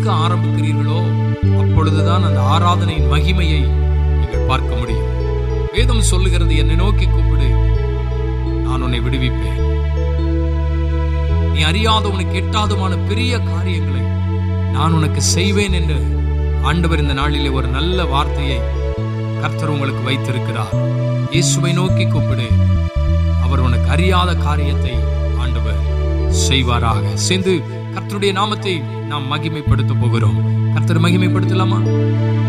ஆரம்பிக்கிறீர்களோ அப்பொழுதுதான் அந்த ஆராதனையின் மகிமையை நீங்கள் பார்க்க முடியும் வேதம் சொல்லுகிறது என்னை நோக்கி கூப்பிடு நான் உன்னை விடுவிப்பேன் நீ அறியாத உனக்கு எட்டாதமான பெரிய காரியங்களை நான் உனக்கு செய்வேன் என்று ஆண்டவர் இந்த நாளிலே ஒரு நல்ல வார்த்தையை கர்த்தர் உங்களுக்கு வைத்திருக்கிறார் இயேசுவை நோக்கி கூப்பிடு அவர் உனக்கு அறியாத காரியத்தை ஆண்டவர் செய்வாராக சேர்ந்து கர்த்தருடைய நாமத்தை நாம் மகிமைப்படுத்த போகிறோம் கர்த்தர் மகிமைப்படுத்தலாமா